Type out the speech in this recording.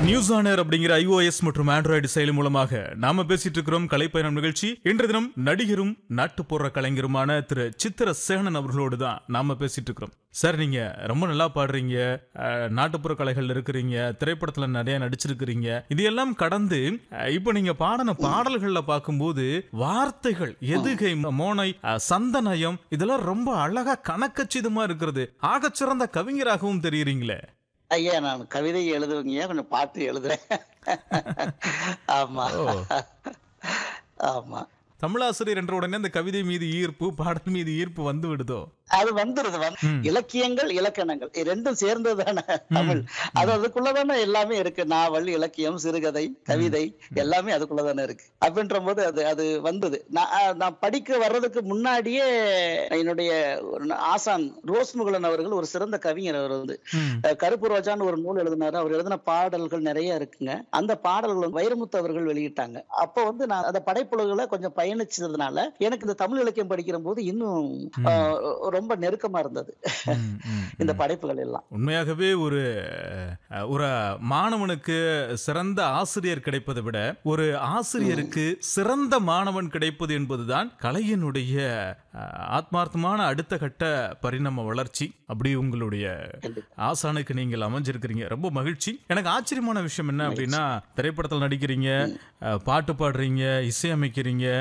News on air அப்படிங்கிற iOS மற்றும் android செயலி மூலமாக நாம பேசிட்டு இருக்கிறோம் கலைப்பயணம் நிகழ்ச்சி இன்று தினம் நடிகரும் நாட்டுப்புற கலைஞருமான திரு சித்திர சேனன் அவர்களோடு தான் நாம பேசிட்டு இருக்கிறோம் சார் நீங்க ரொம்ப நல்லா பாடுறீங்க அஹ், நாட்டுப்புற கலைகள் இருக்கிறீங்க திரைப்படத்துல நிறைய நடிச்சிருக்கிறீங்க இதையெல்லாம் கடந்து அஹ், இப்போ நீங்க பாடின பாடல்கள்ல பார்க்கும்போது வார்த்தைகள் எதுகை மோனை அஹ், சந்தநயம் இதெல்லாம் ரொம்ப அழகா கணக்கச்சிதமா இருக்கிறது ஆகச்சிறந்த கவிஞராகவும் தெரியுறீங்களே ஐயா நான் கவிதை எழுதுவங்க கொஞ்சம் பாட்டு எழுதுறேன் ஆமா ஓ. ஆமா தமிழாசிரியர் என்ற உடனே அந்த கவிதை மீது ஈர்ப்பு பாடல் மீது ஈர்ப்பு வந்து விடுதோ அது வந்துருது வந்து ம். இலக்கியங்கள் இலக்கணங்கள் இது ரெண்டும் சேர்ந்ததானே தமிழ் அது அதுக்குள்ளதானே எல்லாமே இருக்கு நாவல் இலக்கியம் சிறுகதை கவிதை எல்லாமே அதுக்குள்ளதானே இருக்கு அப்படின்ற போது அது அது வந்தது நான் அஹ், நான் படிக்க வர்றதுக்கு முன்னாடியே என்னுடைய ஒரு ந- ஆசான் ரோஸ்முகுலன் அவர்கள் ஒரு சிறந்த கவிஞர் அவர் வந்து ம். அஹ், கருப்பு ரோஜான்னு ஒரு நூல் எழுதினாரு அவர் எழுதின பாடல்கள் நிறைய இருக்குங்க அந்த பாடல்கள் வந்து வைரமுத்து அவர்கள் வெளியிட்டாங்க அப்போ வந்து நான் அந்த படைப்புலகளை கொஞ்சம் பயணிச்சதுனால எனக்கு இந்த தமிழ் இலக்கியம் படிக்கிற போது இன்னும் அஹ், ரொம்ப நெருக்கமா இருந்தது ம், ம், இந்த ம். படைப்புகள் எல்லாம் உண்மையாகவே ஒரு அஹ், ஒரு மாணவனுக்கு சிறந்த ஆசிரியர் கிடைப்பதை விட ஒரு ஆசிரியருக்கு சிறந்த மாணவன் கிடைப்பது என்பதுதான் கலையினுடைய அஹ், ஆத்மார்த்தமான அடுத்த கட்ட பரிணாம வளர்ச்சி அப்படி உங்களுடைய கண்டிப்பா. ஆசானுக்கு நீங்கள் அமைஞ்சிருக்கிறீங்க ரொம்ப மகிழ்ச்சி எனக்கு ஆச்சரியமான விஷயம் என்ன அப்படின்னா திரைப்படத்தில் நடிக்கிறீங்க அஹ், பாட்டு பாடுறீங்க இசையமைக்கிறீங்க